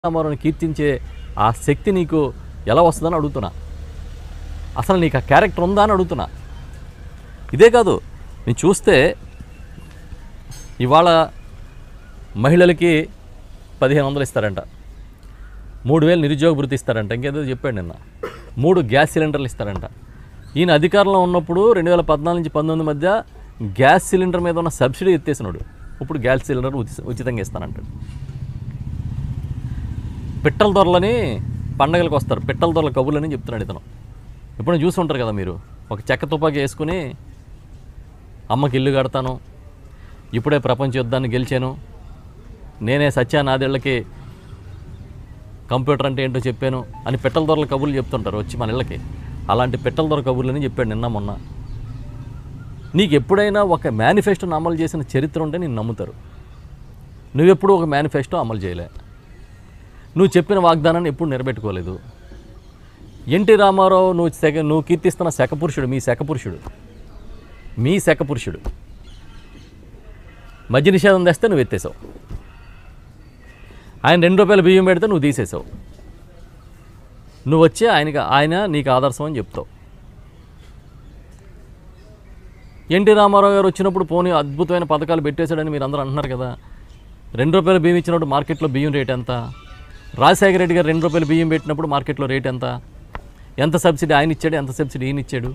రామారావుని కీర్తించే ఆ శక్తి నీకు ఎలా వస్తుందని అడుగుతున్నా అసలు నీకు ఆ క్యారెక్టర్ ఉందా అని అడుగుతున్నా ఇదే కాదు నేను చూస్తే ఇవాళ మహిళలకి పదిహేను వందలు ఇస్తారంట మూడు వేలు నిరుద్యోగ భృతి ఇస్తారంట ఇంకేదో చెప్పాడు నిన్న మూడు గ్యాస్ సిలిండర్లు ఇస్తారంట ఈయన అధికారంలో ఉన్నప్పుడు రెండు వేల పద్నాలుగు నుంచి పంతొమ్మిది మధ్య గ్యాస్ సిలిండర్ మీద ఉన్న సబ్సిడీ ఎత్తేసినాడు ఇప్పుడు గ్యాస్ సిలిండర్ ఉచి- ఉచితంగా ఇస్తానంటాడు పిట్టల దొరలని పండగలకు వస్తారు పిట్టల దొరల కబుర్లని చెప్తున్నాడు ఇతను ఇప్పుడు చూసి ఉంటారు కదా మీరు ఒక చెక్క తుపాకీ వేసుకుని అమ్మకి ఇల్లు కడతాను ఇప్పుడే ప్రపంచ యుద్ధాన్ని గెలిచాను నేనే సత్యా నాదేళ్లకి కంప్యూటర్ అంటే ఏంటో చెప్పాను అని పిట్టల దొరల కబుర్లు చెప్తుంటారు వచ్చి మన ఇళ్ళకి అలాంటి పిట్టల దొర కబుర్లని చెప్పాడు నిన్న మొన్న నీకు ఎప్పుడైనా ఒక మేనిఫెస్టోని అమలు చేసిన చరిత్ర ఉంటే నేను నమ్ముతారు నువ్వెప్పుడు ఒక మేనిఫెస్టో అమలు చేయలే నువ్వు చెప్పిన వాగ్దానాన్ని ఎప్పుడు నిలబెట్టుకోలేదు ఎన్టీ రామారావు నువ్వు శక నువ్వు కీర్తిస్తున్న శకపురుషుడు మీ శకపురుషుడు మీ శకపురుషుడు మద్య నిషేధం తెస్తే నువ్వు ఎత్తేసావు ఆయన రెండు రూపాయల బియ్యం పెడితే నువ్వు తీసేసావు నువ్వు వచ్చి ఆయనకి ఆయన నీకు ఆదర్శం అని చెప్తావు ఎన్టీ రామారావు గారు వచ్చినప్పుడు పోనీ అద్భుతమైన పథకాలు పెట్టేశాడని మీరు అందరూ అంటున్నారు కదా రెండు రూపాయల బియ్యం ఇచ్చినప్పుడు మార్కెట్లో బియ్యం రేట్ ఎంత రాజశేఖర రెడ్డి గారు రెండు రూపాయల బియ్యం పెట్టినప్పుడు మార్కెట్లో రేట్ ఎంత ఎంత సబ్సిడీ ఆయన ఇచ్చాడు ఎంత సబ్సిడీ ఈయన ఇచ్చాడు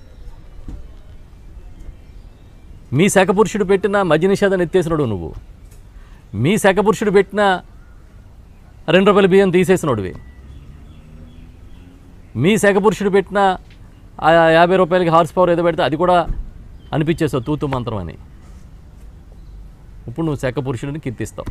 మీ శాఖపురుషుడు పెట్టిన మద్య నిషేధాన్ని ఎత్తేసినాడు నువ్వు మీ శాఖపురుషుడు పెట్టిన రెండు రూపాయల బియ్యం తీసేసినోడివి మీ శాఖపురుషుడు పెట్టిన ఆ యాభై రూపాయలకి హార్స్ పవర్ ఏదో పెడితే అది కూడా అనిపించేసావు తూతు మంత్రం అని ఇప్పుడు నువ్వు శాఖపురుషుడిని కీర్తిస్తావు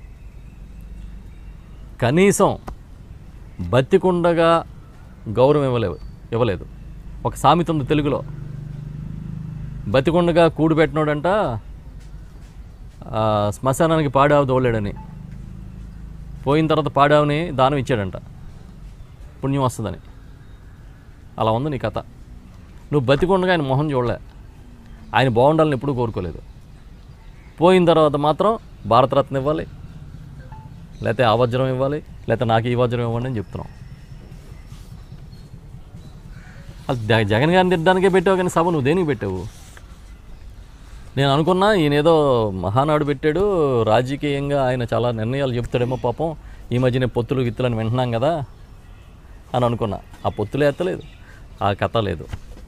కనీసం బతికుండగా గౌరవం ఇవ్వలేవు ఇవ్వలేదు ఒక సామెత ఉంది తెలుగులో బతికుండగా కూడు పెట్టినోడంట ఆ, శ్మశానానికి పాడావు దోలేడని పోయిన తర్వాత పాడావుని దానం ఇచ్చాడంట పుణ్యం వస్తుందని అలా ఉంది నీ కథ నువ్వు బతికుండగా ఆయన మొహం చూడలే ఆయన బాగుండాలని ఎప్పుడూ కోరుకోలేదు పోయిన తర్వాత మాత్రం భారతరత్న ఇవ్వాలి లేకపోతే ఆ వజ్రం ఇవ్వాలి లేకపోతే నాకు ఈ వజ్రం ఇవ్వండి అని చెప్తున్నాం అది జ- జగన్ గారిని తిట్టడానికే పెట్టావు కానీ సభ నువ్వు దేనికి పెట్టావు నేను అనుకున్నా ఈయన ఏదో మహానాడు పెట్టాడు రాజకీయంగా ఆయన చాలా నిర్ణయాలు చెప్తాడేమో పాపం ఈ మధ్యనే పొత్తులు గిత్తులని వింటున్నాం కదా అని అనుకున్నా ఆ పొత్తులు ఎత్తలేదు ఆ కథ లేదు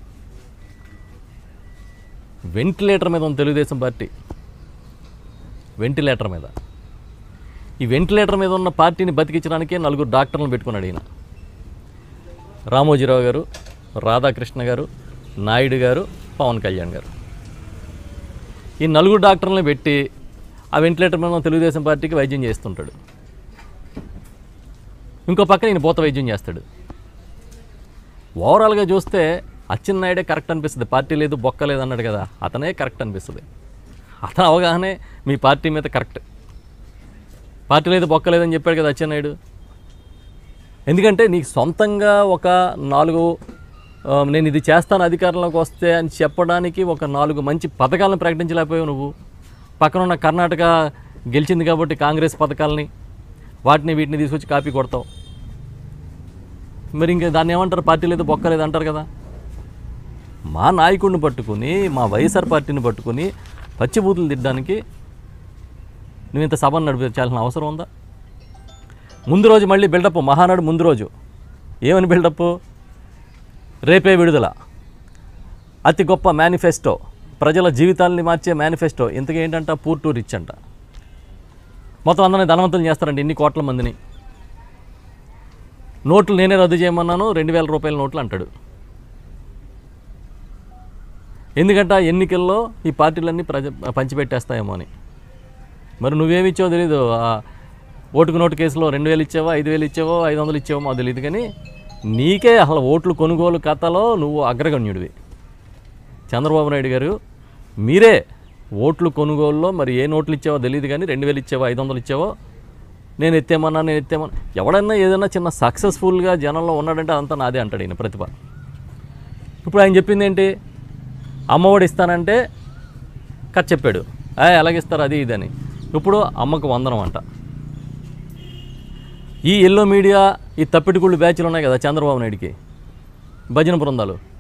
వెంటిలేటర్ మీద ఉంది తెలుగుదేశం పార్టీ వెంటిలేటర్ మీద ఈ వెంటిలేటర్ మీద ఉన్న పార్టీని బతికించడానికే నలుగురు డాక్టర్లను పెట్టుకున్నాడు ఈయన రామోజీరావు గారు రాధాకృష్ణ గారు నాయుడు గారు పవన్ కళ్యాణ్ గారు ఈ నలుగురు డాక్టర్లను పెట్టి ఆ వెంటిలేటర్ మీద ఉన్న తెలుగుదేశం పార్టీకి వైద్యం చేస్తుంటాడు ఇంకో పక్కన ఈయన పోత వైద్యం చేస్తాడు ఓవరాల్గా చూస్తే అచ్చెన్నాయుడే కరెక్ట్ అనిపిస్తుంది పార్టీ లేదు బొక్క లేదు అన్నాడు కదా అతనే కరెక్ట్ అనిపిస్తుంది అతని అవగాహనే మీ పార్టీ మీద కరెక్ట్ పార్టీ లేదు బొక్క లేదని చెప్పాడు కదా అచ్చెన్నాయుడు ఎందుకంటే నీకు సొంతంగా ఒక నాలుగు ఆ, నేను ఇది చేస్తాను అధికారంలోకి వస్తే అని చెప్పడానికి ఒక నాలుగు మంచి పథకాలను ప్రకటించలేకపోయావు నువ్వు పక్కన ఉన్న కర్ణాటక గెలిచింది కాబట్టి కాంగ్రెస్ పథకాలని వాటిని వీటిని తీసుకొచ్చి కాపీ కొడతావు మరి ఇంకా దాన్ని ఏమంటారు పార్టీ లేదు బొక్క లేదు అంటారు కదా మా నాయకుడిని పట్టుకుని మా వైఎస్ఆర్ పార్టీని పట్టుకుని పచ్చిబూతులు తిట్టడానికి నువ్వు ఇంత సభను నడిపించాల్సిన అవసరం ఉందా ముందు రోజు మళ్ళీ బిల్డప్ మహానాడు ముందు రోజు ఏమని బిల్డప్ రేపే విడుదల అతి గొప్ప మేనిఫెస్టో ప్రజల జీవితాల్ని మార్చే మేనిఫెస్టో ఇంతకీ ఏంటంట పూర్ టూ రిచ్ అంట మొత్తం అందరినీ ధనవంతులు చేస్తారండి ఇన్ని కోట్ల మందిని నోట్లు నేనే రద్దు చేయమన్నాను రెండు వేల రూపాయల నోట్లు అంటాడు ఎందుకంటే ఆ ఎన్నికల్లో ఈ పార్టీలన్నీ ప్రజ పంచిపెట్టేస్తాయేమో అని మరి నువ్వేమి ఇచ్చావో తెలీదు ఆ ఓటుకు నోటు కేసులో రెండు వేలు ఇచ్చావో ఐదు వేలు ఇచ్చావో ఐదు వందలు ఇచ్చావో మాకు తెలియదు కానీ నీకే అసలు ఓట్లు కొనుగోలు కథలో నువ్వు అగ్రగణ్యుడివి చంద్రబాబు నాయుడు గారు మీరే ఓట్లు కొనుగోలులో మరి ఏ నోట్లు ఇచ్చావో తెలియదు కానీ రెండు వేలు ఇచ్చావో ఐదు వందలు ఇచ్చావో నేను ఎత్తేమన్నా నేను ఎత్తేమన్నా ఎవడన్నా ఏదైనా చిన్న సక్సెస్ఫుల్గా జనంలో ఉన్నాడంటే అదంతా నాదే అంటాడు ఈయన ప్రతిభ ఇప్పుడు ఆయన చెప్పింది ఏంటి అమ్మఒడి ఇస్తానంటే కథ చెప్పాడు ఎలాగిస్తారు అది ఇది అని ఇప్పుడు అమ్మకు వందనం అంట ఈ ఎల్లో మీడియా ఈ తప్పిటికుళ్ళు బ్యాచ్లు ఉన్నాయి కదా చంద్రబాబు నాయుడికి భజన బృందాలు